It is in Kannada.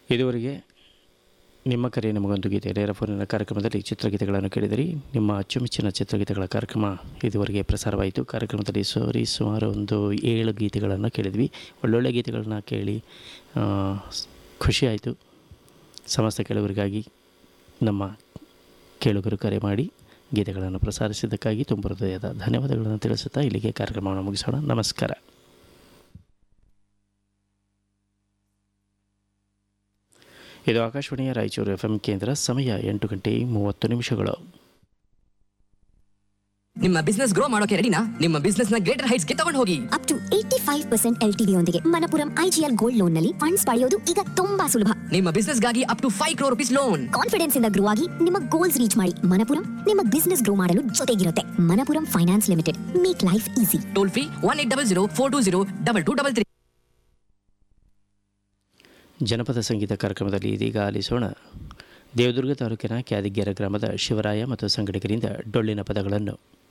ಇದುವರೆಗೆ ನಿಮ್ಮ ಕರೆ ನಮಗೊಂದು ಗೀತೆ ನೇರ ಫೋನಿನ ಕಾರ್ಯಕ್ರಮದಲ್ಲಿ ಚಿತ್ರಗೀತೆಗಳನ್ನು ಕೇಳಿದಿರಿ ನಿಮ್ಮ ಅಚ್ಚುಮೆಚ್ಚಿನ ಚಿತ್ರಗೀತೆಗಳ ಕಾರ್ಯಕ್ರಮ ಇದುವರೆಗೆ ಪ್ರಸಾರವಾಯಿತು ಕಾರ್ಯಕ್ರಮದಲ್ಲಿ ಸೋರಿ ಸುಮಾರು ಒಂದು ಏಳು ಗೀತೆಗಳನ್ನು ಕೇಳಿದ್ವಿ ಒಳ್ಳೊಳ್ಳೆ ಗೀತೆಗಳನ್ನ ಕೇಳಿ ಆ, ಸ್- ಖುಷಿಯಾಯಿತು ಸಮಸ್ತ ಕೇಳುಗರಿಗಾಗಿ ನಮ್ಮ ಕೇಳುಗರು ಕರೆ ಮಾಡಿ ಗೀತೆಗಳನ್ನು ಪ್ರಸಾರಿಸಿದ್ದಕ್ಕಾಗಿ ತುಂಬ ಹೃದಯದ ಧನ್ಯವಾದಗಳನ್ನು ತಿಳಿಸುತ್ತಾ ಇಲ್ಲಿಗೆ ಕಾರ್ಯಕ್ರಮವನ್ನು ಮುಗಿಸೋಣ ನಮಸ್ಕಾರ ಇದು ಆಕಾಶವಾಣಿಯ ರಾಯಚೂರು ಎಫ್ ಎಂ ಕೇಂದ್ರ ಸಮಯ ಎಂಟು ಗಂಟೆ ಮೂವತ್ತು ನಿಮಿಷಗಳು ನಿಮ್ಮ ಬಿಸ್ನೆಸ್ ಗ್ರೋ ಮಾಡೋಕೆ ರೆಡಿನಾ ನಿಮ್ಮ ಬಿಸ್ನೆಸ್ ನ ಗ್ರೇಟರ್ ಹೈಟ್ಸ್ ಗೆ ತಗೊಂಡು ಹೋಗಿ up to eighty five percent L T ಯೊಂದಿಗೆ ಮನಪುರಂ ಐಜಿಎಲ್ ಗೋಲ್ಡ್ ಲೋನ್ ನಲ್ಲಿ ಫಂಡ್ಸ್ ಪಡೆಯೋದು ಈಗ ತುಂಬಾ ಸುಲಭ ನಿಮ್ಮ ಬಿಸ್ನೆಸ್ ಗಾಗಿ up to five crore rupees loan confidence ಇಂದ ಗ್ರೋ ಆಗಿ ನಿಮ್ಮ ಗೋಲ್ಸ್ ರೀಚ್ ಮಾಡಿ ಮನಪುರಂ ನಿಮ್ಮ ಬಿಸ್ನೆಸ್ ಗ್ರೋ ಮಾಡಲು ಜೊತೆಗಿರುತ್ತೆ Manappuram finance limited make life easy toll free one eight double zero four two zero double two double three ಜನಪದ ಸಂಗೀತ ಕಾರ್ಯಕ್ರಮದಲ್ಲಿ ಇದೀಗ ಆಲಿಸೋಣ ದೇವದುರ್ಗ ತಾಲೂಕಿನ ಕ್ಯಾದಿಗ್ಗೆರ ಗ್ರಾಮದ ಶಿವರಾಯ ಮತ್ತು ಸಂಗಡಿಗರಿಂದ ಡೊಳ್ಳಿನ ಪದಗಳನ್ನು